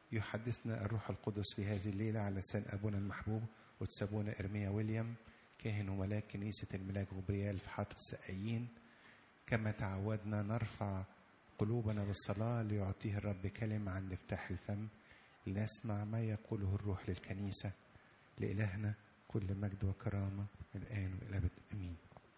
يحدثنا الروح القدس في هذه الليلة على لسان أبونا المحبوب وتسابونا إرميا ويليام كاهن وملاك كنيسة الملاك غبريال في حاره السقايين كما تعودنا نرفع قلوبنا بالصلاة ليعطيه الرب كلمة عن مفتاح الفم لنسمع ما يقوله الروح للكنيسة لإلهنا كل مجد وكرامة من الآن وإلى الأبد آمين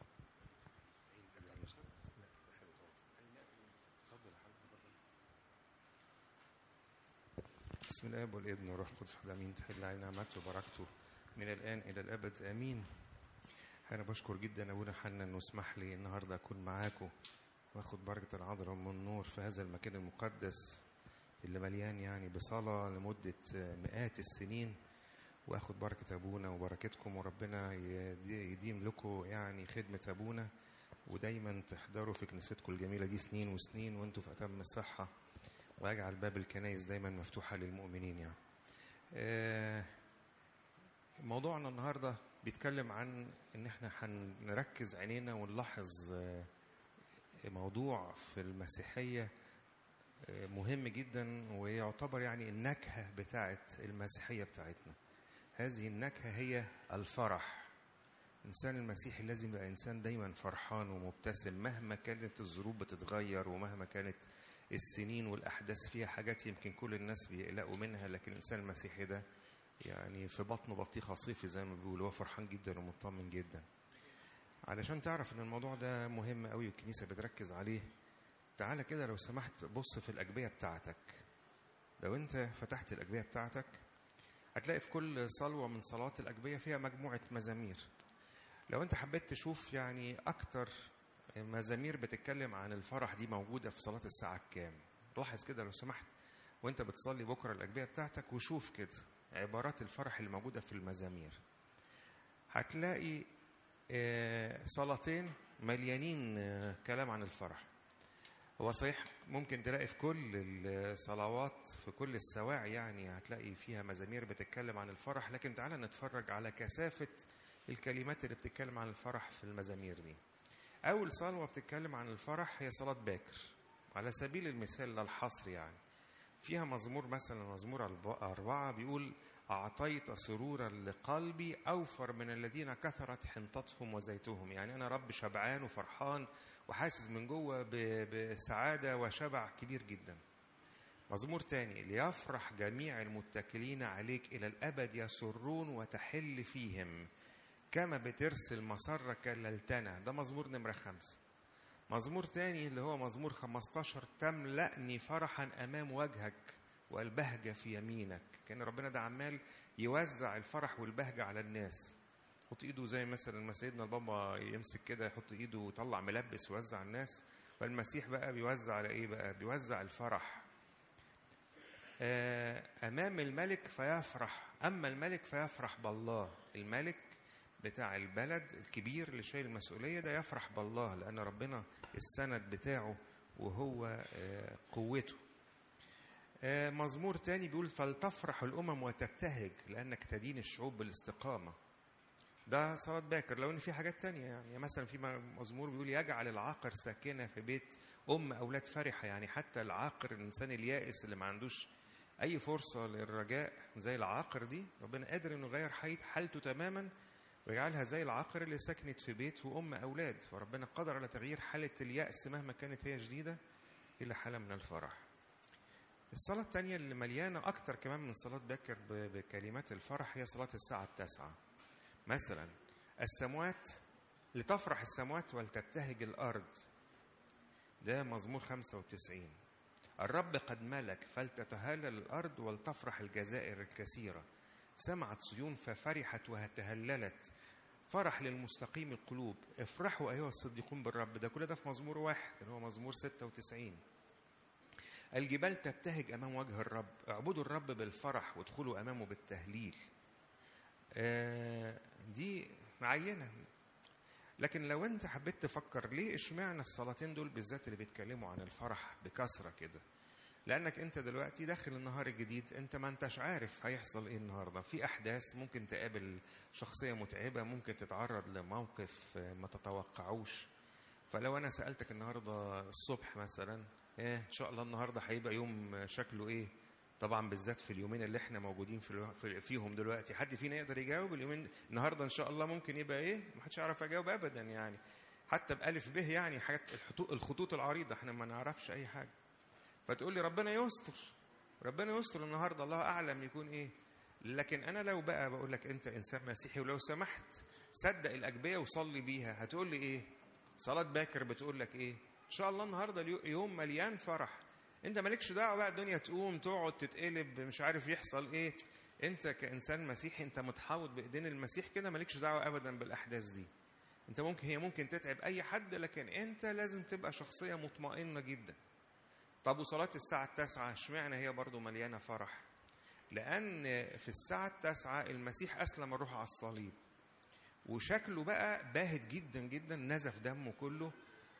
بسم الاب والابن والروح القدس حد امين تحل علينا نعمته وبركته من الان الى الابد امين انا بشكر جدا ابونا حنا انه اسمح لي النهارده اكون معاكم واخد بركه العذراء من النور في هذا المكان المقدس اللي مليان يعني بصلاه لمده مئات السنين واخد بركه ابونا وبركتكم وربنا يدي- يديم لكم يعني خدمه ابونا ودايما تحضروا في كنيستكم الجميله دي سنين وسنين وانتم في اتم الصحه واجعل باب الكنائس دايما مفتوحه للمؤمنين يعني. آه، موضوعنا النهارده بيتكلم عن ان احنا هنركز عينينا ونلاحظ آه، موضوع في المسيحيه آه، مهم جدا ويعتبر يعني النكهه بتاعه المسيحيه بتاعتنا. هذه النكهه هي الفرح. الإنسان المسيحي لازم يبقى إنسان دايما فرحان ومبتسم مهما كانت الظروف بتتغير ومهما كانت السنين والأحداث فيها حاجات يمكن كل الناس بيقلقوا منها لكن الإنسان المسيحي ده يعني في بطنه بطيخة صيفي زي ما بيقولوا هو فرحان جدا ومطمن جدا علشان تعرف ان الموضوع ده مهم قوي والكنيسة بتركز عليه تعالى كده لو سمحت بص في الأجبية بتاعتك لو انت فتحت الأجبية بتاعتك هتلاقي في كل صلوة من صلوات الأجبية فيها مجموعة مزامير لو انت حبيت تشوف يعني اكتر مزامير بتتكلم عن الفرح دي موجوده في صلاه الساعه كام لاحظ كده لو سمحت وانت بتصلي بكره الاجبيه بتاعتك وشوف كده عبارات الفرح اللي موجوده في المزامير هتلاقي آه، صلاتين مليانين آه، كلام عن الفرح هو صحيح ممكن تلاقي في كل الصلوات في كل السواعي يعني هتلاقي فيها مزامير بتتكلم عن الفرح لكن تعالى نتفرج على كثافة الكلمات اللي بتتكلم عن الفرح في المزامير دي أول صلوة بتتكلم عن الفرح هي صلاة باكر على سبيل المثال لا الحصر يعني فيها مزمور مثلا مزمور الب- أربعة بيقول أعطيت سرورا لقلبي أوفر من الذين كثرت حنطتهم وزيتهم يعني أنا رب شبعان وفرحان وحاسس من جوه ب- بسعادة وشبع كبير جدا مزمور تاني ليفرح جميع المتكلين عليك إلى الأبد يسرون وتحل فيهم كما بترسل مسرة كاللتنا ده مزمور نمرة خمسة مزمور تاني اللي هو مزمور 15 تملأني فرحا أمام وجهك والبهجة في يمينك كان ربنا ده عمال يوزع الفرح والبهجة على الناس يحط ايده زي مثلا ما سيدنا البابا يمسك كده يحط ايده ويطلع ملبس ويوزع على الناس فالمسيح بقى بيوزع على ايه بقى بيوزع الفرح آه، امام الملك فيفرح اما الملك فيفرح بالله الملك بتاع البلد الكبير اللي شايل المسؤوليه ده يفرح بالله لان ربنا السند بتاعه وهو آه، قوته آه، مزمور تاني بيقول فلتفرح الامم وتبتهج لانك تدين الشعوب بالاستقامه ده صلاة باكر لو ان في حاجات تانية يعني مثلا في مزمور بيقول يجعل العاقر ساكنة في بيت ام اولاد فرحة يعني حتى العاقر الانسان اليائس اللي ما عندوش اي فرصة للرجاء زي العاقر دي ربنا قادر انه يغير حي- حالته تماما ويجعلها زي العاقر اللي سكنت في بيت وام اولاد فربنا قدر على تغيير حالة اليأس مهما كانت هي شديدة الى حالة من الفرح الصلاة التانية اللي مليانة أكتر كمان من صلاة باكر ب- بكلمات الفرح هي صلاة الساعة التاسعة مثلا السموات لتفرح السموات ولتبتهج الأرض ده مزمور 95 الرب قد ملك فلتتهلل الأرض ولتفرح الجزائر الكثيرة سمعت صيون ففرحت وتهللت فرح للمستقيم القلوب افرحوا أيها الصديقون بالرب ده كل ده في مزمور واحد اللي هو مزمور 96 الجبال تبتهج أمام وجه الرب اعبدوا الرب بالفرح وادخلوا أمامه بالتهليل آه، دي معينة لكن لو انت حبيت تفكر ليه اشمعنى الصلاتين دول بالذات اللي بيتكلموا عن الفرح بكثرة كده لانك انت دلوقتي داخل النهار الجديد انت ما انتش عارف هيحصل ايه النهارده في احداث ممكن تقابل شخصيه متعبه ممكن تتعرض لموقف آه، ما تتوقعوش فلو انا سالتك النهارده الصبح مثلا ايه ان شاء الله النهارده هيبقى يوم شكله ايه طبعا بالذات في اليومين اللي احنا موجودين في الو- في- فيهم دلوقتي حد فينا يقدر يجاوب اليومين النهارده ان شاء الله ممكن يبقى ايه ما حدش يعرف يجاوب ابدا يعني حتى بألف به يعني حاجات الخطوط الخطوط العريضه احنا ما نعرفش اي حاجه فتقول لي ربنا يستر ربنا يستر النهارده الله اعلم يكون ايه لكن انا لو بقى بقول لك انت انسان مسيحي ولو سمحت صدق الاجبيه وصلي بيها هتقول لي ايه صلاه باكر بتقول لك ايه ان شاء الله النهارده اليو- يوم مليان فرح انت مالكش دعوه بقى الدنيا تقوم تقعد تتقلب مش عارف يحصل ايه انت كانسان مسيحي انت متحوط بايدين المسيح كده مالكش دعوه ابدا بالاحداث دي انت ممكن هي ممكن تتعب اي حد لكن انت لازم تبقى شخصيه مطمئنه جدا طب وصلاه الساعه التاسعة اشمعنى هي برضو مليانه فرح لان في الساعه التاسعة المسيح اسلم الروح على الصليب وشكله بقى باهت جدا جدا نزف دمه كله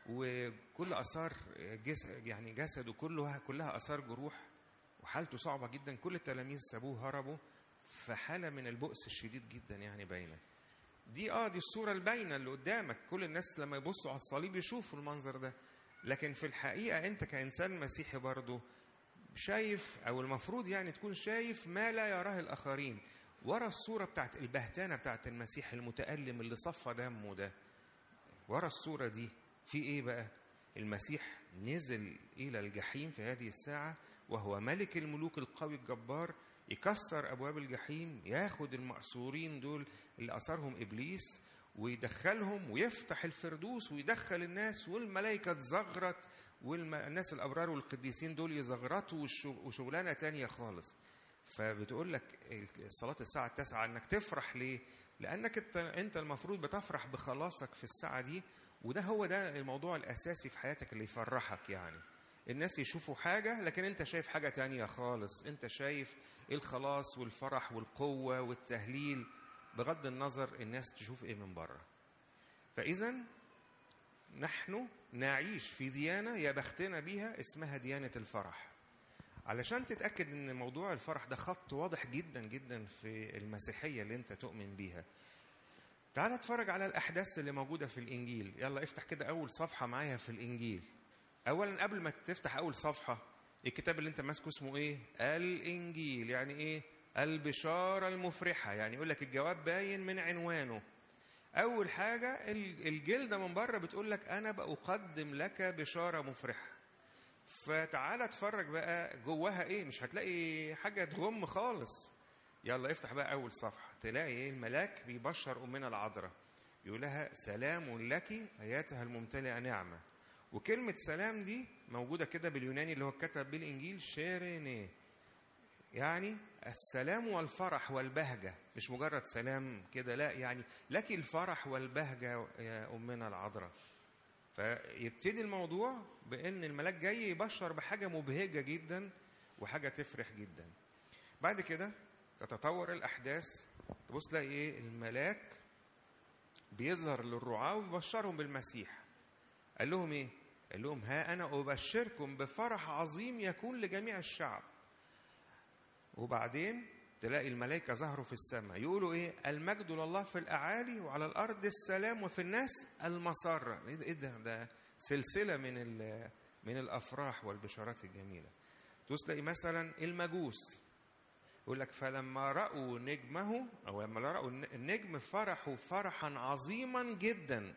وكل اثار جس يعني جسده كله كلها اثار جروح وحالته صعبه جدا كل التلاميذ سابوه هربوا في حاله من البؤس الشديد جدا يعني باينه دي اه دي الصوره الباينه اللي قدامك كل الناس لما يبصوا على الصليب يشوفوا المنظر ده لكن في الحقيقه انت كانسان مسيحي برضه شايف او المفروض يعني تكون شايف ما لا يراه الاخرين ورا الصوره بتاعت البهتانه بتاعت المسيح المتالم اللي صفى دمه ده ورا الصوره دي في ايه بقى المسيح نزل الى الجحيم في هذه الساعه وهو ملك الملوك القوي الجبار يكسر ابواب الجحيم ياخد المأسورين دول اللي اثرهم ابليس ويدخلهم ويفتح الفردوس ويدخل الناس والملائكه تزغرط والناس الابرار والقديسين دول يزغرطوا والشغ- وشغلانه تانية خالص فبتقول لك صلاة الساعة التاسعة انك تفرح ليه؟ لانك انت انت المفروض بتفرح بخلاصك في الساعة دي وده هو ده الموضوع الاساسي في حياتك اللي يفرحك يعني. الناس يشوفوا حاجة لكن انت شايف حاجة تانية خالص، انت شايف الخلاص والفرح والقوة والتهليل بغض النظر الناس تشوف ايه من بره. فاذا نحن نعيش في ديانة يا بختنا بيها اسمها ديانة الفرح. علشان تتأكد ان موضوع الفرح ده خط واضح جدا جدا في المسيحية اللي انت تؤمن بيها تعال اتفرج على الأحداث اللي موجودة في الإنجيل يلا افتح كده أول صفحة معايا في الإنجيل أولا قبل ما تفتح أول صفحة الكتاب اللي انت ماسكه اسمه ايه الإنجيل يعني ايه البشارة المفرحة يعني يقول لك الجواب باين من عنوانه أول حاجة ال- الجلدة من بره بتقول لك أنا بقدم لك بشارة مفرحة فتعالى اتفرج بقى جواها ايه مش هتلاقي حاجه تغم خالص يلا افتح بقى اول صفحه تلاقي ايه الملاك بيبشر امنا العذراء يقول لها سلام لك اياتها الممتلئه نعمه وكلمه سلام دي موجوده كده باليوناني اللي هو كتب بالانجيل شيريني يعني السلام والفرح والبهجه مش مجرد سلام كده لا يعني لك الفرح والبهجه يا امنا العذراء فيبتدي الموضوع بان الملاك جاي يبشر بحاجه مبهجه جدا وحاجه تفرح جدا بعد كده تتطور الاحداث تبص تلاقي ايه الملاك بيظهر للرعاة ويبشرهم بالمسيح قال لهم ايه قال لهم ها انا ابشركم بفرح عظيم يكون لجميع الشعب وبعدين تلاقي الملائكة ظهروا في السماء يقولوا ايه المجد لله في الأعالي وعلى الأرض السلام وفي الناس المسرة ايه ده, إيه ده, ده سلسلة من ال- من الأفراح والبشارات الجميلة تبص تلاقي مثلا المجوس يقول لك فلما رأوا نجمه أو لما رأوا النجم فرحوا فرحا عظيما جدا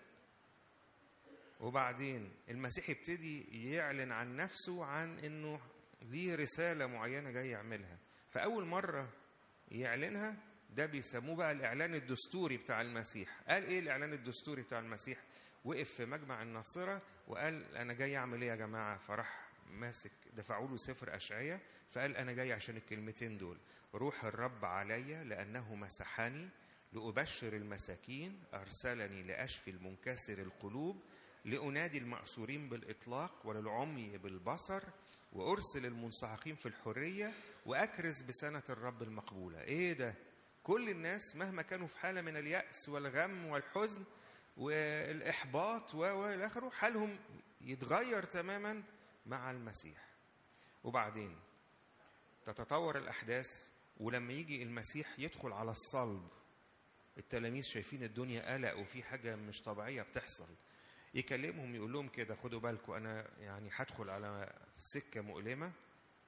وبعدين المسيح يبتدي يعلن عن نفسه عن انه ليه رسالة معينة جاي يعملها فأول مرة يعلنها ده بيسموه بقى الإعلان الدستوري بتاع المسيح قال إيه الإعلان الدستوري بتاع المسيح وقف في مجمع الناصرة وقال أنا جاي أعمل إيه يا جماعة فراح ماسك دفعوا له سفر أشعية فقال أنا جاي عشان الكلمتين دول روح الرب علي لأنه مسحني لأبشر المساكين أرسلني لأشفي المنكسر القلوب لأنادي المأسورين بالإطلاق وللعمي بالبصر وأرسل المنسحقين في الحرية وأكرز بسنة الرب المقبولة إيه ده؟ كل الناس مهما كانوا في حالة من اليأس والغم والحزن والإحباط و و إلى آخره حالهم يتغير تماما مع المسيح وبعدين تتطور الأحداث ولما يجي المسيح يدخل على الصلب التلاميذ شايفين الدنيا قلق وفي حاجة مش طبيعية بتحصل يكلمهم يقول لهم كده خدوا بالكم أنا يعني هدخل على سكة مؤلمة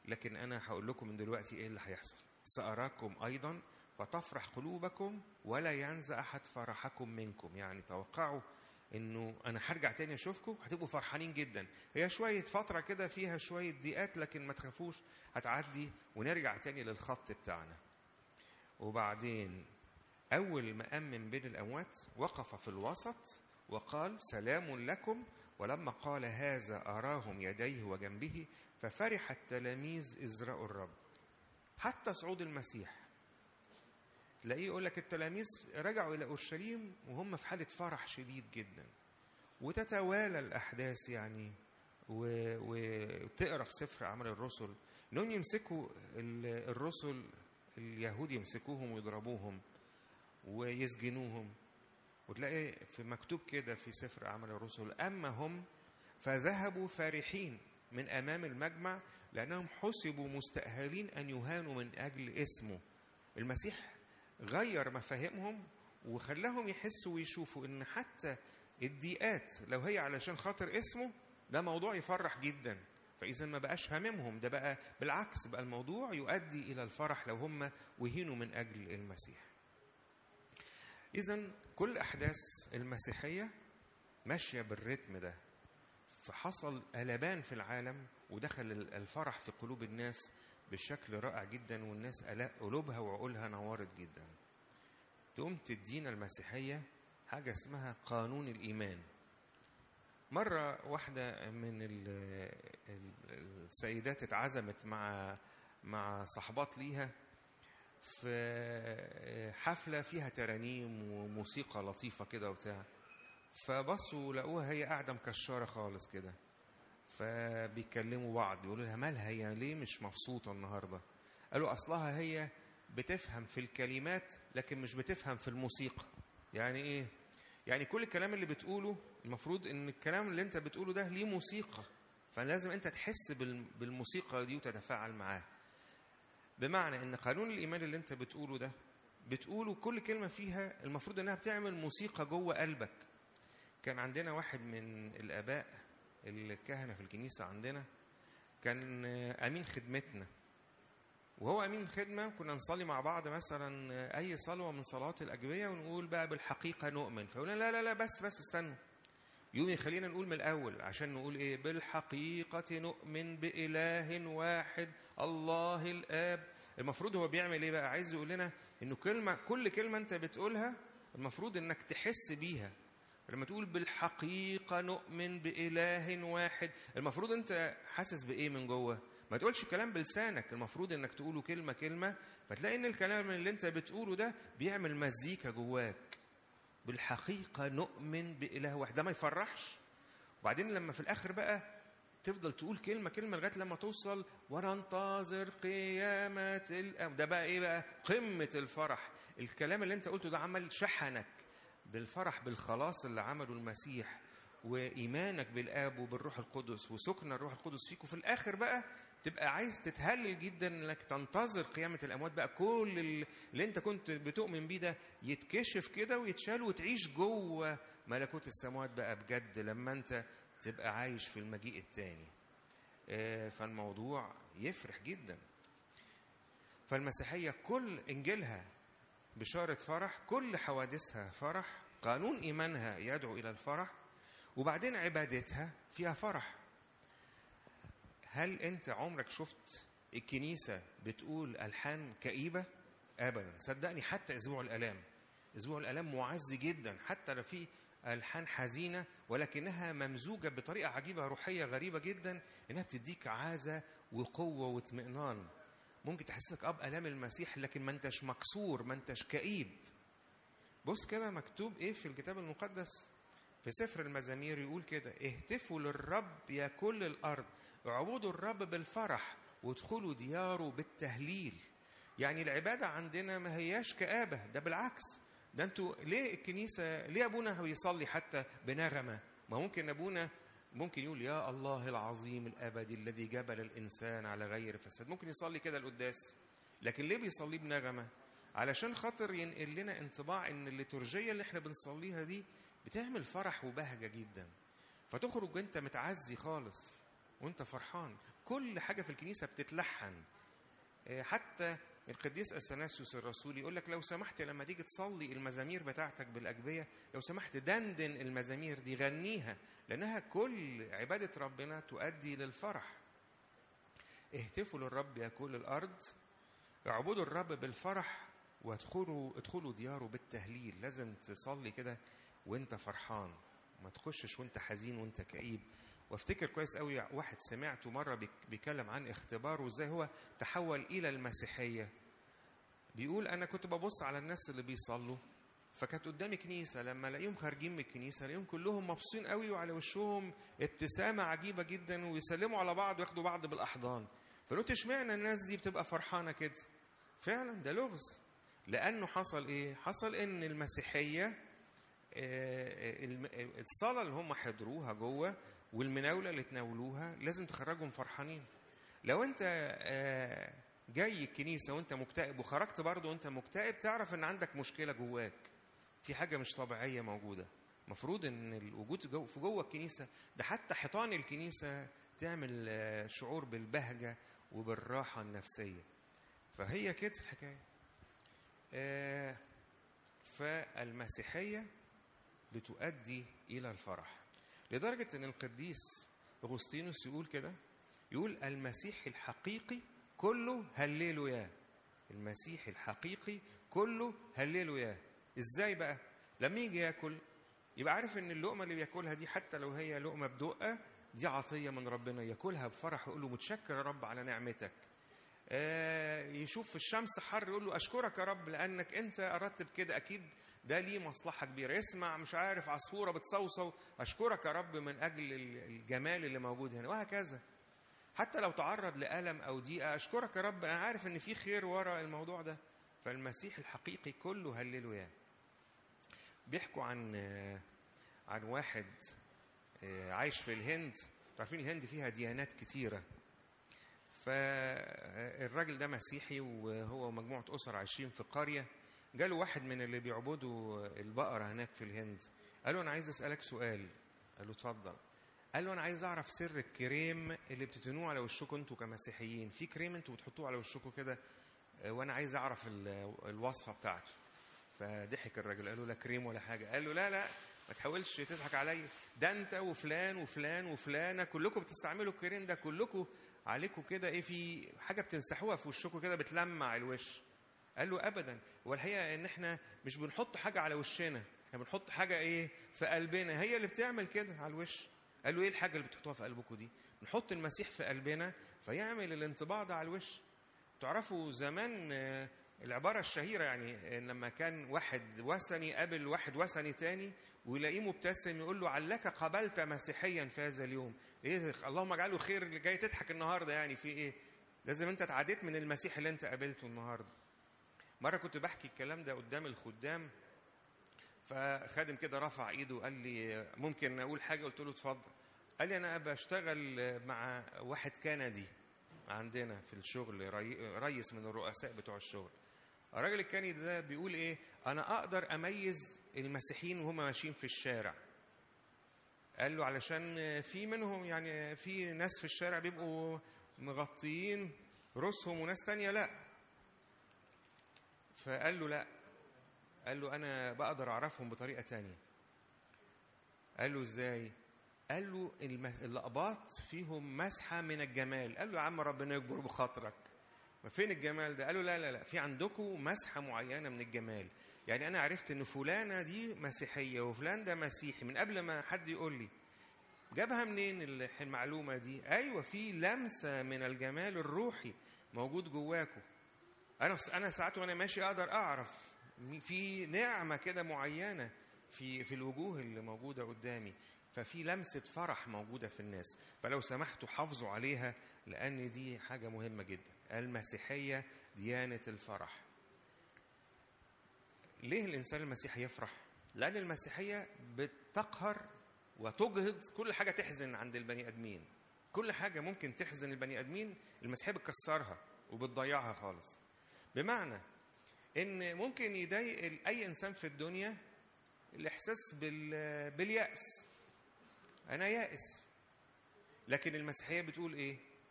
لكن انا هقول لكم من دلوقتي ايه اللي هيحصل ساراكم ايضا فتفرح قلوبكم ولا ينزع احد فرحكم منكم يعني توقعوا انه انا هرجع تاني اشوفكم هتبقوا فرحانين جدا هي شويه فتره كده فيها شويه ضيقات لكن ما تخافوش هتعدي ونرجع تاني للخط بتاعنا وبعدين اول ما قام من بين الاموات وقف في الوسط وقال سلام لكم ولما قال هذا اراهم يديه وجنبه ففرح التلاميذ اذ راوا الرب حتى صعود المسيح تلاقيه يقول لك التلاميذ رجعوا الى اورشليم وهم في حاله فرح شديد جدا وتتوالى الاحداث يعني و- وتقرا في سفر اعمال الرسل انهم يمسكوا ال- الرسل اليهود يمسكوهم ويضربوهم ويسجنوهم وتلاقي في مكتوب كده في سفر اعمال الرسل اما هم فذهبوا فرحين من امام المجمع لانهم حسبوا مستاهلين ان يهانوا من اجل اسمه المسيح غير مفاهيمهم وخلاهم يحسوا ويشوفوا ان حتى الضيقات لو هي علشان خاطر اسمه ده موضوع يفرح جدا فاذا ما بقاش هاممهم ده بقى بالعكس بقى الموضوع يؤدي الى الفرح لو هم وهينوا من اجل المسيح اذا كل احداث المسيحيه ماشيه بالريتم ده فحصل قلبان في العالم ودخل الفرح في قلوب الناس بشكل رائع جدا والناس ألا- قلوبها وعقولها نورت جدا تقوم تدينا المسيحية حاجة اسمها قانون الإيمان مرة واحدة من ال- ال- السيدات اتعزمت مع مع صحبات ليها في حفلة فيها ترانيم وموسيقى لطيفة كده وبتاع فبصوا لقوها هي قاعدة مكشرة خالص كده فبيكلموا بعض يقولوا لها مالها هي ليه مش مبسوطة النهاردة قالوا أصلها هي بتفهم في الكلمات لكن مش بتفهم في الموسيقى يعني إيه يعني كل الكلام اللي بتقوله المفروض ان الكلام اللي انت بتقوله ده ليه موسيقى فلازم انت تحس بال- بالموسيقى دي وتتفاعل معاها بمعنى ان قانون الايمان اللي انت بتقوله ده بتقوله كل كلمه فيها المفروض انها بتعمل موسيقى جوه قلبك كان عندنا واحد من الاباء الكهنه في الكنيسه عندنا كان امين خدمتنا وهو امين خدمه كنا نصلي مع بعض مثلا اي صلوه من صلوات الاجبيه ونقول بقى بالحقيقه نؤمن فيقول لا لا لا بس بس استنوا يوم يخلينا نقول من الاول عشان نقول ايه بالحقيقه نؤمن باله واحد الله الاب المفروض هو بيعمل ايه بقى عايز يقول لنا انه كلمه كل كلمه انت بتقولها المفروض انك تحس بيها لما تقول بالحقيقة نؤمن بإله واحد المفروض أنت حاسس بإيه من جوه ما تقولش كلام بلسانك المفروض أنك تقوله كلمة كلمة فتلاقي أن الكلام اللي أنت بتقوله ده بيعمل مزيكا جواك بالحقيقة نؤمن بإله واحد ده ما يفرحش وبعدين لما في الآخر بقى تفضل تقول كلمة كلمة لغاية لما توصل وننتظر قيامة الأم ده بقى إيه بقى قمة الفرح الكلام اللي أنت قلته ده عمل شحنك بالفرح بالخلاص اللي عمله المسيح وإيمانك بالآب وبالروح القدس وسكن الروح القدس فيك وفي الآخر بقى تبقى عايز تتهلل جدا انك تنتظر قيامة الأموات بقى كل اللي انت كنت بتؤمن بيه ده يتكشف كده ويتشال وتعيش جوه ملكوت السماوات بقى بجد لما انت تبقى عايش في المجيء التاني آه، فالموضوع يفرح جدا فالمسيحية كل إنجيلها بشارة فرح كل حوادثها فرح قانون إيمانها يدعو إلى الفرح وبعدين عبادتها فيها فرح هل أنت عمرك شفت الكنيسة بتقول ألحان كئيبة؟ أبدا صدقني حتى أسبوع الآلام أسبوع الآلام معز جدا حتى لو في ألحان حزينة ولكنها ممزوجة بطريقة عجيبة روحية غريبة جدا إنها بتديك عازة وقوة واطمئنان ممكن تحسسك اب الام المسيح لكن ما انتش مكسور ما انتش كئيب بص كده مكتوب ايه في الكتاب المقدس في سفر المزامير يقول كده اهتفوا للرب يا كل الارض اعبدوا الرب بالفرح وادخلوا دياره بالتهليل يعني العبادة عندنا ما هياش كآبة ده بالعكس ده انتوا ليه الكنيسة ليه أبونا بيصلي حتى بنغمة ما ممكن أبونا ممكن يقول يا الله العظيم الابدي الذي جبل الانسان على غير فساد ممكن يصلي كده القداس لكن ليه بيصلي بنغمه علشان خاطر ينقل لنا انطباع ان الليتورجيه اللي احنا بنصليها دي بتعمل فرح وبهجه جدا فتخرج انت متعزي خالص وانت فرحان كل حاجه في الكنيسه بتتلحن آه، حتى القديس اثناسيوس الرسول يقول لك لو سمحت لما تيجي تصلي المزامير بتاعتك بالاجبيه لو سمحت دندن المزامير دي غنيها لانها كل عباده ربنا تؤدي للفرح اهتفوا للرب يا كل الارض اعبدوا الرب بالفرح وادخلوا ادخلوا دياره بالتهليل لازم تصلي كده وانت فرحان ما تخشش وانت حزين وانت كئيب وافتكر كويس قوي واحد سمعته مره بيك- بيتكلم عن اختباره وازاي هو تحول الى المسيحيه بيقول انا كنت ببص على الناس اللي بيصلوا فكانت قدامي كنيسه لما الاقيهم خارجين من الكنيسه الاقيهم كلهم مبسوطين قوي وعلى وشهم ابتسامه عجيبه جدا ويسلموا على بعض وياخدوا بعض بالاحضان فقلت اشمعنى الناس دي بتبقى فرحانه كده فعلا ده لغز لانه حصل ايه حصل ان المسيحيه آه، الم- الصلاه اللي هم حضروها جوه والمناوله اللي تناولوها لازم تخرجهم فرحانين لو انت آه، جاي الكنيسه وانت مكتئب وخرجت برضه وانت مكتئب تعرف ان عندك مشكله جواك في حاجه مش طبيعيه موجوده مفروض ان الوجود جو في جوه الكنيسه ده حتى حيطان الكنيسه تعمل آه، شعور بالبهجه وبالراحه النفسيه فهي كده الحكايه آه، فالمسيحيه بتؤدي الى الفرح لدرجه ان القديس اغسطينوس يقول كده يقول المسيح الحقيقي كله هللويا المسيح الحقيقي كله هللويا ازاي بقى لما يجي ياكل يبقى عارف ان اللقمه اللي بياكلها دي حتى لو هي لقمه بدقه دي عطيه من ربنا ياكلها بفرح يقول له متشكر يا رب على نعمتك آه، يشوف الشمس حر يقول له اشكرك يا رب لانك انت اردت بكده اكيد ده ليه مصلحه كبيره يسمع مش عارف عصفوره بتصوصو اشكرك يا رب من اجل ال- الجمال اللي موجود هنا وهكذا حتى لو تعرض لالم او ضيقه اشكرك يا رب انا عارف ان في خير ورا الموضوع ده فالمسيح الحقيقي كله هللويا بيحكوا عن آه، عن واحد آه، عايش في الهند عارفين الهند فيها ديانات كتيره فالراجل ده مسيحي وهو ومجموعة أسر عايشين في قرية جاله واحد من اللي بيعبدوا البقرة هناك في الهند قال له أنا عايز أسألك سؤال قال له اتفضل قال له أنا عايز أعرف سر الكريم اللي بتتنوه على وشكم أنتوا كمسيحيين في كريم أنتوا بتحطوه على وشكم كده آه، وأنا عايز أعرف ال- الوصفة بتاعته فضحك الراجل قال له لا كريم ولا حاجة قال له لا لا ما تحاولش تضحك عليا ده انت وفلان وفلان وفلانه كلكم بتستعملوا الكريم ده كلكم عليكم كده ايه في حاجه بتمسحوها في وشكم كده بتلمع الوش قال له ابدا هو الحقيقه ان احنا مش بنحط حاجه على وشنا احنا بنحط حاجه ايه في قلبنا هي اللي بتعمل كده على الوش قال له ايه الحاجه اللي بتحطوها في قلبكم دي نحط المسيح في قلبنا فيعمل الانطباع ده على الوش تعرفوا زمان آه، العبارة الشهيرة يعني آه، لما كان واحد وثني قابل واحد وثني تاني ويلاقيه مبتسم يقول له علك قبلت مسيحيا في هذا اليوم ايه اللهم اجعله خير اللي جاي تضحك النهارده يعني في ايه لازم انت اتعديت من المسيح اللي انت قابلته النهارده مرة كنت بحكي الكلام ده قدام الخدام فخادم كده رفع ايده وقال لي ممكن اقول حاجة قلت له اتفضل قال لي انا بشتغل مع واحد كندي عندنا في الشغل ري- ريس من الرؤساء بتوع الشغل الراجل الكندي ده بيقول ايه انا اقدر اميز المسيحيين وهم ماشيين في الشارع قال له علشان في منهم يعني في ناس في الشارع بيبقوا مغطيين رؤوسهم وناس تانية لا فقال له لا قال له انا بقدر اعرفهم بطريقه تانية قال له ازاي قال له الم- اللقبات فيهم مسحه من الجمال قال له يا عم ربنا يكبر بخاطرك ما فين الجمال ده قالوا لا لا لا في عندكم مسحه معينه من الجمال يعني انا عرفت ان فلانه دي مسيحيه وفلان ده مسيحي من قبل ما حد يقول لي جابها منين ال- المعلومه دي ايوه في لمسه من الجمال الروحي موجود جواكم انا انا ساعات وانا ماشي اقدر اعرف في نعمه كده معينه في في الوجوه اللي موجوده قدامي ففي لمسه فرح موجوده في الناس فلو سمحتوا حافظوا عليها لان دي حاجه مهمه جدا المسيحيه ديانه الفرح ليه الانسان المسيحي يفرح لان المسيحيه بتقهر وتجهض كل حاجه تحزن عند البني ادمين كل حاجه ممكن تحزن البني ادمين المسيحيه بتكسرها وبتضيعها خالص بمعنى ان ممكن يضايق ال- اي انسان في الدنيا الاحساس بال- بالياس انا يائس لكن المسيحيه بتقول ايه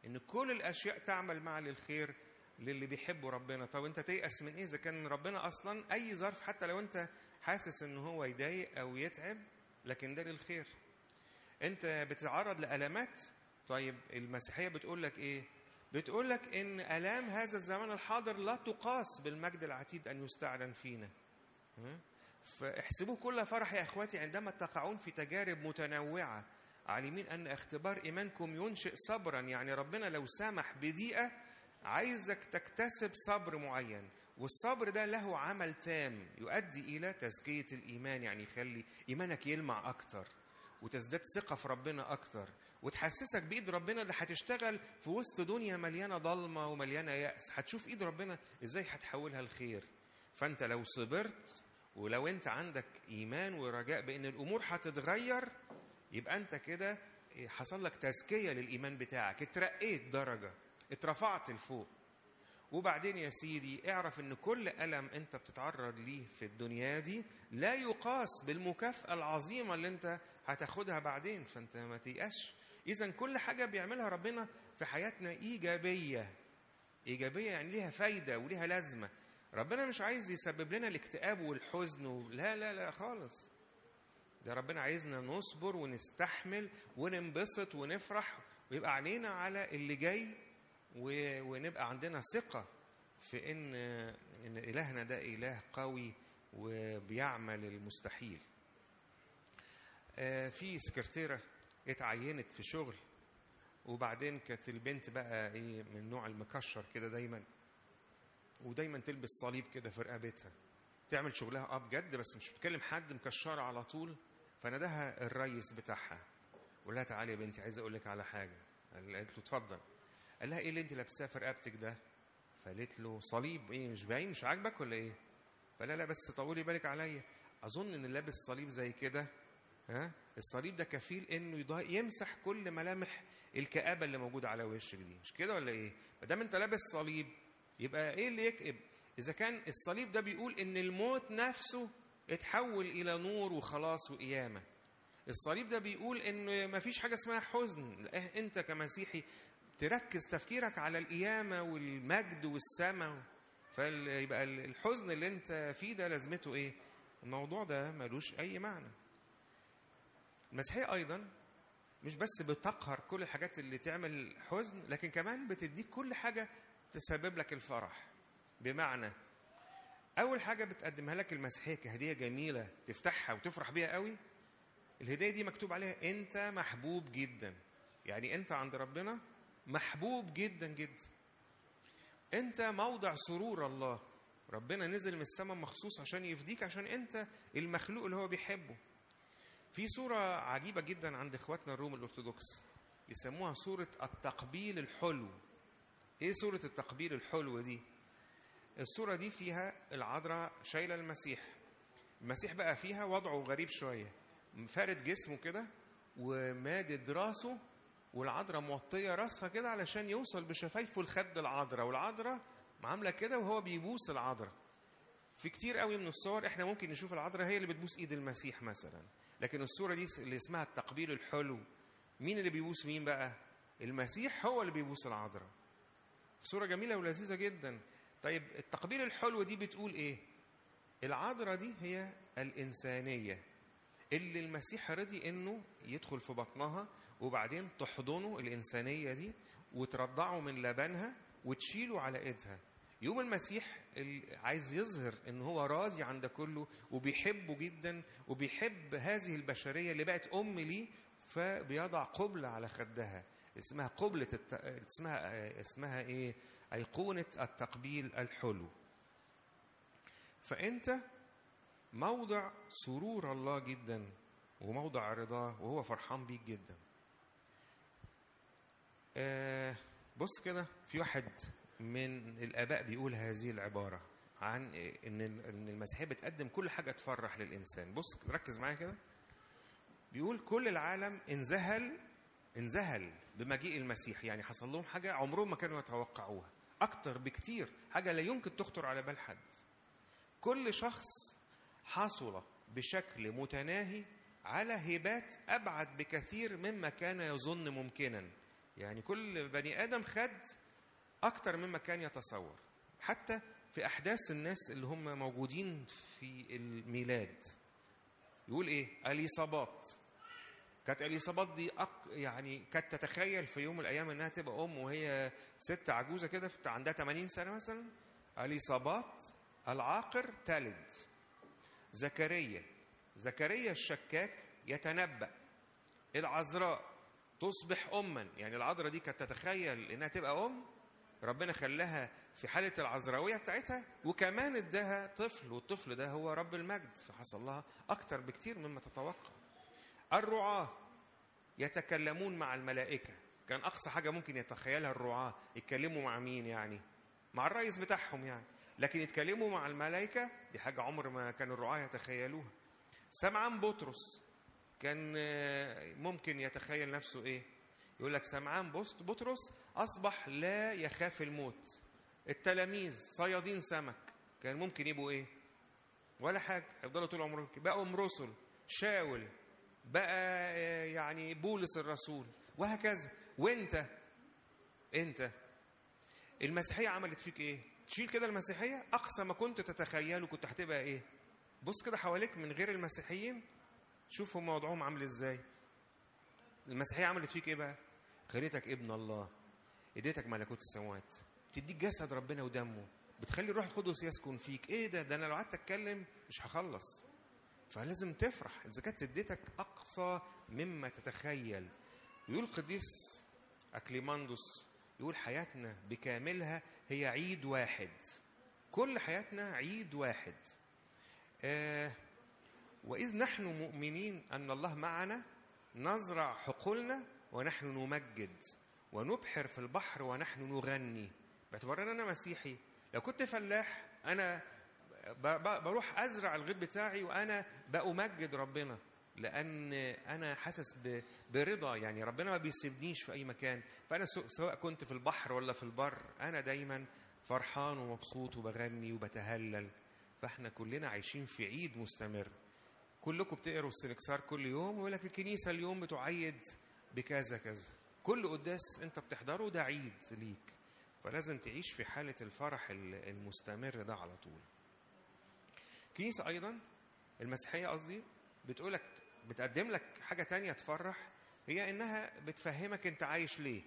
ان كل الاشياء تعمل مع للخير للي بيحبوا ربنا طب انت تيأس من ايه اذا كان ربنا اصلا اي ظرف حتى لو انت حاسس ان هو يضايق او يتعب لكن ده للخير انت بتتعرض لالامات طيب المسيحيه بتقول لك ايه بتقول لك ان الام هذا الزمان الحاضر لا تقاس بالمجد العتيد ان يستعلن فينا ها؟ فاحسبوا كل فرح يا اخواتي عندما تقعون في تجارب متنوعه عالمين ان اختبار ايمانكم ينشئ صبرا يعني ربنا لو سمح بضيقه عايزك تكتسب صبر معين والصبر ده له عمل تام يؤدي الى تزكيه الايمان يعني يخلي ايمانك يلمع اكتر وتزداد ثقه في ربنا اكتر وتحسسك بايد ربنا اللي هتشتغل في وسط دنيا مليانه ضلمه ومليانه يأس هتشوف ايد ربنا ازاي هتحولها لخير فانت لو صبرت ولو انت عندك ايمان ورجاء بان الامور هتتغير يبقى انت كده حصل لك تزكيه للايمان بتاعك اترقيت درجه اترفعت لفوق وبعدين يا سيدي اعرف ان كل الم انت بتتعرض ليه في الدنيا دي لا يقاس بالمكافاه العظيمه اللي انت هتاخدها بعدين فانت ما تيأسش اذا كل حاجه بيعملها ربنا في حياتنا ايجابيه ايجابيه يعني ليها فايده وليها لازمه ربنا مش عايز يسبب لنا الاكتئاب والحزن و... لا لا لا خالص ده ربنا عايزنا نصبر ونستحمل وننبسط ونفرح ويبقى عينينا على اللي جاي و... ونبقى عندنا ثقة في إن إن إلهنا ده إله قوي وبيعمل المستحيل. آه في سكرتيرة اتعينت في شغل وبعدين كانت البنت بقى ايه من النوع المكشر كده دايما ودايما تلبس صليب كده في رقبتها تعمل شغلها اه بجد بس مش بتكلم حد مكشره على طول فناداها الريس بتاعها وقال لها تعالي يا بنتي عايز اقول لك على حاجه قالت له اتفضل قال لها ايه اللي انت لابساه في رقبتك ده فقالت له صليب ايه مش باين مش عاجبك ولا ايه فلا لا بس طولي بالك عليا اظن ان اللي لابس صليب زي كده ها الصليب ده كفيل انه يضا- يمسح كل ملامح الكآبة اللي موجودة على وشك دي مش كده ولا ايه ما دام انت لابس صليب يبقى ايه اللي يكئب اذا كان الصليب ده بيقول ان الموت نفسه اتحول الى نور وخلاص وقيامه الصليب ده بيقول ان ما فيش حاجه اسمها حزن لا، انت كمسيحي تركز تفكيرك على القيامه والمجد والسماء فيبقى الحزن اللي انت فيه ده لازمته ايه الموضوع ده ملوش اي معنى المسيحيه ايضا مش بس بتقهر كل الحاجات اللي تعمل حزن لكن كمان بتديك كل حاجه تسبب لك الفرح بمعنى اول حاجه بتقدمها لك المسيحيه كهديه جميله تفتحها وتفرح بيها قوي الهديه دي مكتوب عليها انت محبوب جدا يعني انت عند ربنا محبوب جدا جدا انت موضع سرور الله ربنا نزل من السماء مخصوص عشان يفديك عشان انت المخلوق اللي هو بيحبه في صورة عجيبة جدا عند اخواتنا الروم الارثوذكس يسموها صورة التقبيل الحلو ايه صورة التقبيل الحلو دي الصورة دي فيها العذراء شايلة المسيح المسيح بقى فيها وضعه غريب شوية فارد جسمه كده ومادد راسه والعذراء موطية راسها كده علشان يوصل بشفايفه لخد العذراء والعذراء عاملة كده وهو بيبوس العذراء في كتير قوي من الصور احنا ممكن نشوف العذراء هي اللي بتبوس ايد المسيح مثلا لكن الصورة دي اللي اسمها التقبيل الحلو مين اللي بيبوس مين بقى المسيح هو اللي بيبوس العذراء صورة جميلة ولذيذة جدا طيب التقبيل الحلو دي بتقول ايه العذراء دي هي الإنسانية اللي المسيح رضي انه يدخل في بطنها وبعدين تحضنه الإنسانية دي وترضعه من لبنها وتشيله على ايدها يوم المسيح ال- عايز يظهر ان هو راضي عن ده كله وبيحبه جدا وبيحب هذه البشريه اللي بقت ام ليه فبيضع قبله على خدها اسمها قبله الت... اسمها اسمها ايه ايقونه التقبيل الحلو فانت موضع سرور الله جدا وموضع رضاه وهو فرحان بيك جدا آه بص كده في واحد من الاباء بيقول هذه العباره عن ان ان المسيحيه بتقدم كل حاجه تفرح للانسان بص ركز معايا كده بيقول كل العالم انذهل انذهل بمجيء المسيح يعني حصل لهم حاجه عمرهم ما كانوا يتوقعوها اكتر بكتير حاجه لا يمكن تخطر على بال حد كل شخص حصل بشكل متناهي على هبات ابعد بكثير مما كان يظن ممكنا يعني كل بني ادم خد اكتر مما كان يتصور حتى في احداث الناس اللي هم موجودين في الميلاد يقول ايه اليصابات كانت اليصابات دي أق... يعني كانت تتخيل في يوم من الايام انها تبقى ام وهي ست عجوزه كده في- عندها 80 سنه مثلا اليصابات العاقر تلد زكريا زكريا الشكاك يتنبأ العذراء تصبح أما يعني العذراء دي كانت تتخيل إنها تبقى أم ربنا خلاها في حالة العذراوية بتاعتها وكمان اداها طفل والطفل ده هو رب المجد فحصل لها أكتر بكتير مما تتوقع الرعاة يتكلمون مع الملائكة كان أقصى حاجة ممكن يتخيلها الرعاة يتكلموا مع مين يعني مع الرئيس بتاعهم يعني لكن يتكلموا مع الملائكة دي حاجة عمر ما كان الرعاة يتخيلوها سمعان بطرس كان آه، ممكن يتخيل نفسه ايه يقول لك سمعان بوست بطرس اصبح لا يخاف الموت التلاميذ صيادين سمك كان ممكن يبقوا ايه ولا حاجه يفضلوا طول عمرهم كده. بقوا رسل شاول بقى آه، يعني بولس الرسول وهكذا وانت انت المسيحيه عملت فيك ايه تشيل كده المسيحيه اقصى ما كنت تتخيله كنت هتبقى ايه بص كده حواليك من غير المسيحيين شوف هم وضعهم عامل ازاي المسيحيه عملت فيك ايه بقى خليتك ابن الله اديتك ملكوت السماوات تديك جسد ربنا ودمه بتخلي الروح القدس يسكن فيك ايه ده ده انا لو قعدت اتكلم مش هخلص فلازم تفرح اذا كانت اديتك اقصى مما تتخيل يقول القديس اكليماندوس يقول حياتنا بكاملها هي عيد واحد كل حياتنا عيد واحد آه وإذ نحن مؤمنين أن الله معنا نزرع حقولنا ونحن نمجد ونبحر في البحر ونحن نغني باعتبار ان انا مسيحي لو كنت فلاح انا ب- ب- بروح ازرع الغيط بتاعي وانا بأمجد ربنا لان انا حاسس ب- برضا يعني ربنا ما بيسيبنيش في اي مكان فانا سو- سواء كنت في البحر ولا في البر انا دايما فرحان ومبسوط وبغني وبتهلل فاحنا كلنا عايشين في عيد مستمر كلكم بتقروا السنكسار كل يوم ويقول لك الكنيسه اليوم بتعيد بكذا كذا كل قداس انت بتحضره ده عيد ليك فلازم تعيش في حاله الفرح ال- المستمر ده على طول الكنيسه ايضا المسيحيه قصدي بتقولك بتقدم لك حاجه تانية تفرح هي انها بتفهمك انت عايش ليه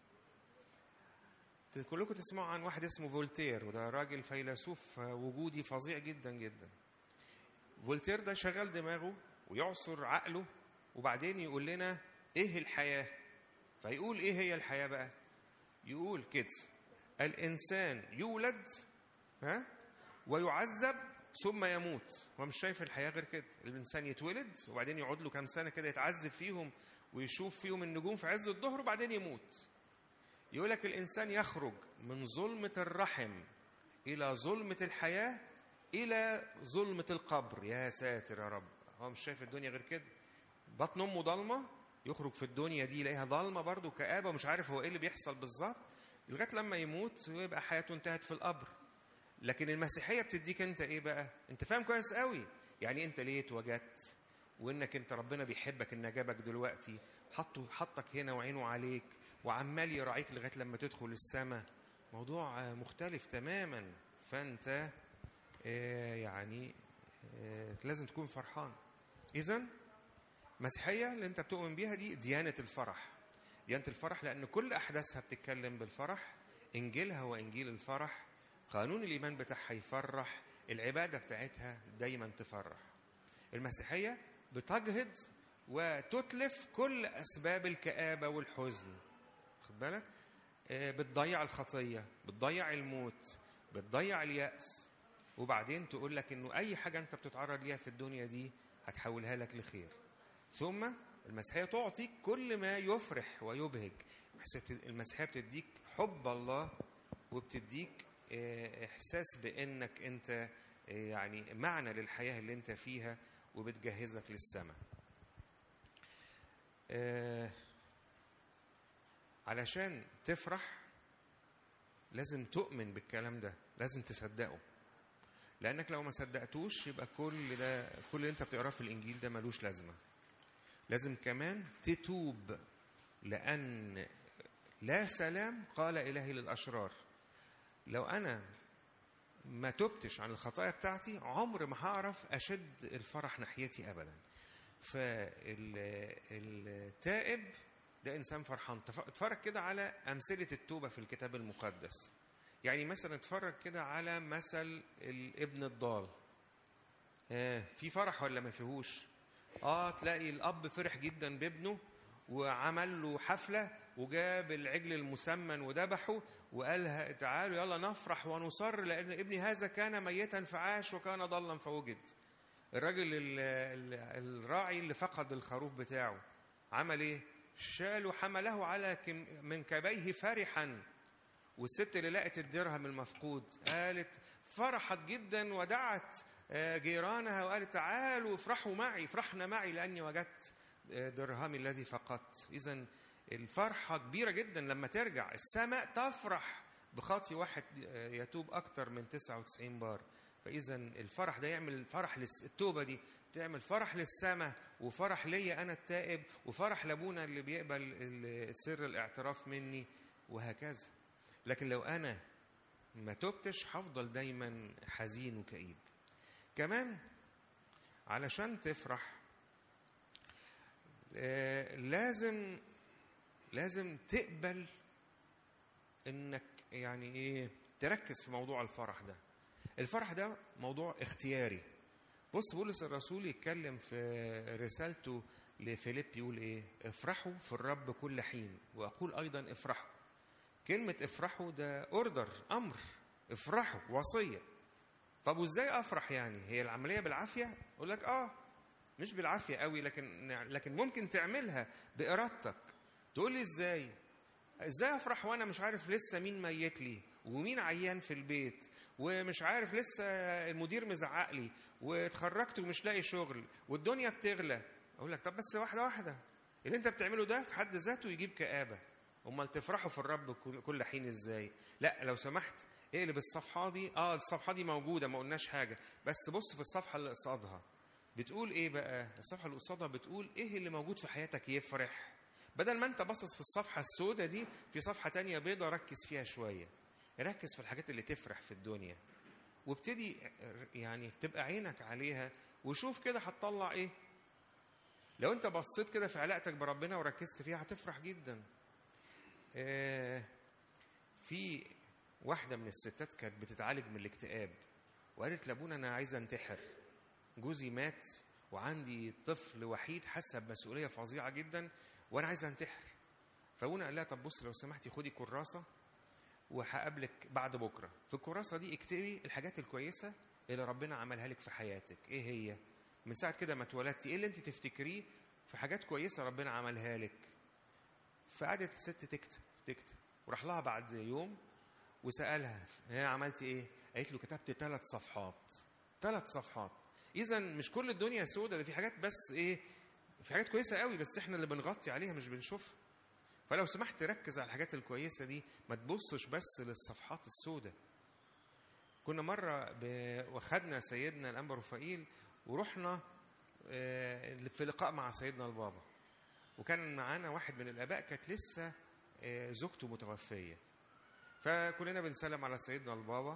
كلكم تسمعوا عن واحد اسمه فولتير وده راجل فيلسوف وجودي فظيع جدا جدا فولتير ده شغل دماغه ويعصر عقله وبعدين يقول لنا ايه الحياة فيقول ايه هي الحياة بقى يقول كده الانسان يولد ها ويعذب ثم يموت هو مش شايف الحياة غير كده الانسان يتولد وبعدين يقعد له كام سنة كده يتعذب فيهم ويشوف فيهم النجوم في عز الظهر وبعدين يموت يقول لك الانسان يخرج من ظلمة الرحم الى ظلمة الحياة الى ظلمة القبر يا ساتر يا رب هو مش شايف الدنيا غير كده بطن امه ضلمة يخرج في الدنيا دي يلاقيها ضلمة برضه كآبة ومش عارف هو ايه اللي بيحصل بالظبط لغاية لما يموت ويبقى حياته انتهت في القبر لكن المسيحية بتديك انت ايه بقى انت فاهم كويس قوي يعني انت ليه اتوجدت وانك انت ربنا بيحبك ان جابك دلوقتي حطه حطك هنا وعينه عليك وعمال يراعيك لغايه لما تدخل السماء موضوع آه، مختلف تماما فانت آه، يعني آه، لازم تكون فرحان اذا مسيحيه اللي انت بتؤمن بيها دي ديانه الفرح ديانه الفرح لان كل احداثها بتتكلم بالفرح انجيلها هو انجيل الفرح قانون الايمان بتاعها يفرح العباده بتاعتها دايما تفرح المسيحيه بتجهض وتتلف كل اسباب الكابه والحزن خد بالك آه، بتضيع الخطيه بتضيع الموت بتضيع الياس وبعدين تقول لك انه اي حاجه انت بتتعرض ليها في الدنيا دي هتحولها لك لخير ثم المسيحيه تعطيك كل ما يفرح ويبهج المسيحيه بتديك حب الله وبتديك آه، احساس بانك انت آه، يعني معنى للحياه اللي انت فيها وبتجهزك للسماء آه، علشان تفرح لازم تؤمن بالكلام ده لازم تصدقه لانك لو ما صدقتوش يبقى كل ده كل اللي انت بتقراه في الانجيل ده ملوش لازمه لازم كمان تتوب لان لا سلام قال إلهي للأشرار لو أنا ما تبتش عن الخطايا بتاعتي عمر ما هعرف أشد الفرح ناحيتي أبدا فالتائب ده إنسان فرحان تف- اتفرج كده على أمثلة التوبة في الكتاب المقدس يعني مثلا اتفرج كده على مثل الابن الضال آه في فرح ولا ما فيهوش اه تلاقي الاب فرح جدا بابنه وعمل له حفله وجاب العجل المسمن وذبحه وقال ه- تعالوا يلا نفرح ونصر لان ابني هذا كان ميتا فعاش وكان ضلا فوجد الراجل ال- ال- الراعي اللي فقد الخروف بتاعه عمل ايه شاله حمله على كم- منكبيه فرحا والست اللي لقت الدرهم المفقود قالت فرحت جدا ودعت آه، جيرانها وقالت تعالوا افرحوا معي افرحنا معي لاني وجدت آه، درهمي الذي فقدت اذا الفرحه كبيره جدا لما ترجع السماء تفرح بخاطي واحد آه، يتوب اكتر من 99 بار فاذا الفرح ده يعمل فرح للس... التوبه دي تعمل فرح للسماء وفرح ليا انا التائب وفرح لابونا اللي بيقبل ال- سر الاعتراف مني وهكذا لكن لو انا ما تبتش هفضل دايما حزين وكئيب كمان علشان تفرح آه، لازم لازم تقبل انك يعني ايه تركز في موضوع الفرح ده الفرح ده موضوع اختياري بص بولس الرسول يتكلم في رسالته لفيليب يقول ايه افرحوا في الرب كل حين واقول ايضا افرحوا كلمة افرحوا ده اوردر امر افرحوا وصية طب وازاي افرح يعني هي العملية بالعافية اقول لك اه مش بالعافية قوي لكن لكن ممكن تعملها بإرادتك تقول لي ازاي ازاي افرح وانا مش عارف لسه مين ميت لي ومين عيان في البيت ومش عارف لسه المدير مزعق لي واتخرجت ومش لاقي شغل والدنيا بتغلى اقول لك طب بس واحده واحده اللي انت بتعمله ده في حد ذاته يجيب كآبه امال تفرحوا في الرب كل- كل حين ازاي لا لو سمحت اقلب الصفحه دي اه الصفحه دي موجوده ما قلناش حاجه بس بص في الصفحه اللي قصادها بتقول ايه بقى الصفحه اللي قصادها بتقول ايه اللي موجود في حياتك يفرح بدل ما انت باصص في الصفحه السوداء دي في صفحه تانية بيضة ركز فيها شويه ركز في الحاجات اللي تفرح في الدنيا وابتدي يعني تبقى عينك عليها وشوف كده هتطلع ايه لو انت بصيت كده في علاقتك بربنا وركزت فيها هتفرح جدا آه، في واحدة من الستات كانت بتتعالج من الاكتئاب وقالت لابونا أنا عايزة أنتحر جوزي مات وعندي طفل وحيد حاسة بمسؤولية فظيعة جدا وأنا عايزة أنتحر فابونا قال لها طب بص لو سمحتي خدي كراسة وهقابلك بعد بكرة في الكراسة دي اكتبي الحاجات الكويسة اللي ربنا عملها لك في حياتك إيه هي من ساعة كده ما اتولدتي إيه اللي أنت تفتكريه في حاجات كويسة ربنا عملها لك فقعدت الست تكتب تكتب وراح لها بعد يوم وسالها هي عملتي ايه؟ قالت له كتبت ثلاث صفحات ثلاث صفحات اذا مش كل الدنيا سودة ده في حاجات بس ايه في حاجات كويسه قوي بس احنا اللي بنغطي عليها مش بنشوفها فلو سمحت ركز على الحاجات الكويسه دي ما تبصش بس للصفحات السوداء كنا مره ب... واخدنا سيدنا الانبا رفائيل ورحنا آه، في لقاء مع سيدنا البابا وكان معانا واحد من الاباء كانت لسه آه، زوجته متوفيه فكلنا بنسلم على سيدنا البابا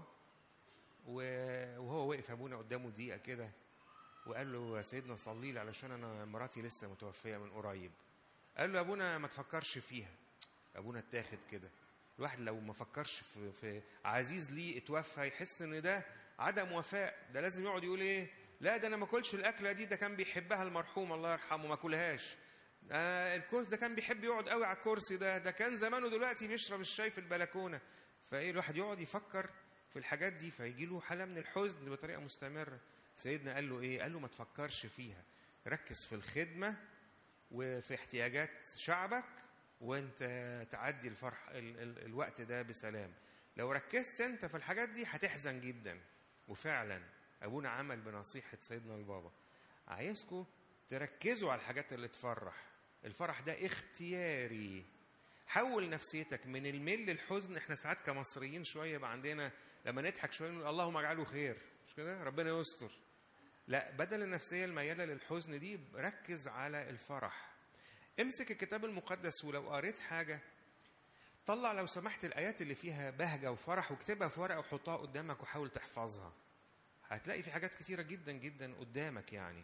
و- وهو وقف ابونا قدامه دقيقه كده وقال له يا سيدنا صلي لي علشان انا مراتي لسه متوفيه من قريب قال له يا ابونا ما تفكرش فيها ابونا اتاخد كده الواحد لو ما فكرش في, في عزيز ليه اتوفى يحس ان ده عدم وفاء ده لازم يقعد يقول ايه لا ده انا ما اكلش الاكله دي ده كان بيحبها المرحوم الله يرحمه ما كلهاش آه الكرسي ده كان بيحب يقعد قوي على الكرسي ده ده كان زمانه دلوقتي بيشرب الشاي في البلكونه فايه الواحد يقعد يفكر في الحاجات دي فيجي له حاله من الحزن بطريقه مستمره سيدنا قال له ايه قال له ما تفكرش فيها ركز في الخدمه وفي احتياجات شعبك وانت تعدي الفرح ال ال الوقت ده بسلام لو ركزت انت في الحاجات دي هتحزن جدا وفعلا ابونا عمل بنصيحه سيدنا البابا عايزكم تركزوا على الحاجات اللي تفرح الفرح ده اختياري حول نفسيتك من الميل للحزن احنا ساعات كمصريين شويه يبقى عندنا لما نضحك شويه نقول اللهم اجعله خير مش كده ربنا يستر لا بدل النفسيه المياله للحزن دي ركز على الفرح امسك الكتاب المقدس ولو قريت حاجه طلع لو سمحت الآيات اللي فيها بهجة وفرح واكتبها في ورقة وحطها قدامك وحاول تحفظها هتلاقي في حاجات كتيرة جدا جدا قدامك يعني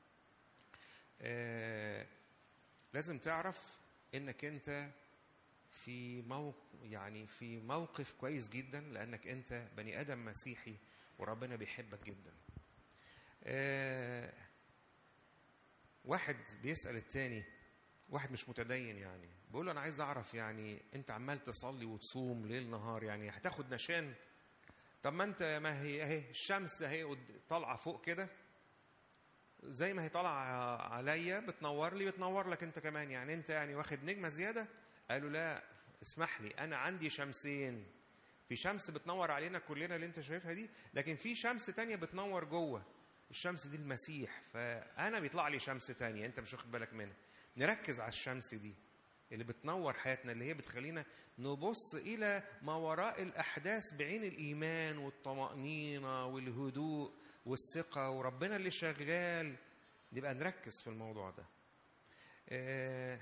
آه لازم تعرف انك انت في موقف يعني في موقف كويس جدا لانك انت بني ادم مسيحي وربنا بيحبك جدا آه واحد بيسال التاني واحد مش متدين يعني بيقول له انا عايز اعرف يعني انت عمال تصلي وتصوم ليل نهار يعني هتاخد نشان طب ما انت ما هي اهي الشمس اهي قد- طالعه فوق كده زي ما هي طالعه عليا بتنور لي بتنور لك انت كمان يعني انت يعني واخد نجمه زياده قالوا لا اسمح لي انا عندي شمسين في شمس بتنور علينا كلنا اللي انت شايفها دي لكن في شمس تانية بتنور جوه الشمس دي المسيح فانا بيطلع لي شمس تانية انت مش واخد بالك منها نركز على الشمس دي اللي بتنور حياتنا اللي هي بتخلينا نبص الى ما وراء الاحداث بعين الايمان والطمانينه والهدوء والثقه وربنا اللي شغال نبقى نركز في الموضوع ده آه،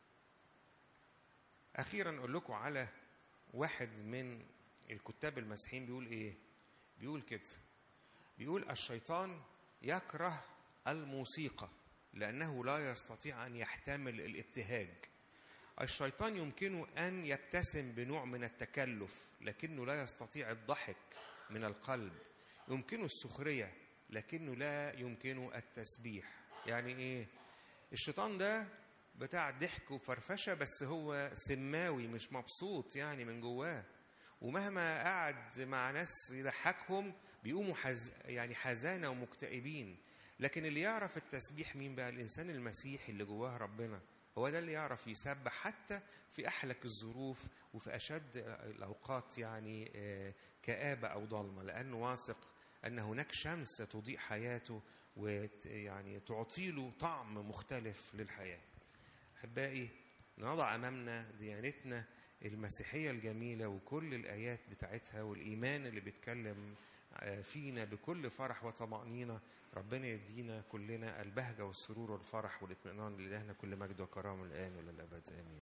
اخيرا اقول لكم على واحد من الكتاب المسيحيين بيقول ايه بيقول كده بيقول الشيطان يكره الموسيقى لانه لا يستطيع ان يحتمل الابتهاج الشيطان يمكنه ان يبتسم بنوع من التكلف لكنه لا يستطيع الضحك من القلب يمكنه السخريه لكنه لا يمكنه التسبيح يعني ايه الشيطان ده بتاع ضحك وفرفشه بس هو سماوي مش مبسوط يعني من جواه ومهما قعد مع ناس يضحكهم بيقوموا حز... يعني حزانه ومكتئبين لكن اللي يعرف التسبيح مين بقى الانسان المسيحي اللي جواه ربنا هو ده اللي يعرف يسبح حتى في احلك الظروف وفي اشد الاوقات يعني آه، كآبه او ضلمه لانه واثق ان هناك شمس تضيء حياته ويعني تعطي له طعم مختلف للحياه. احبائي نضع امامنا ديانتنا المسيحيه الجميله وكل الايات بتاعتها والايمان اللي بيتكلم آه، فينا بكل فرح وطمانينه ربنا يدينا كلنا البهجه والسرور والفرح والاطمئنان لله كل مجد وكرامه الان والى الابد امين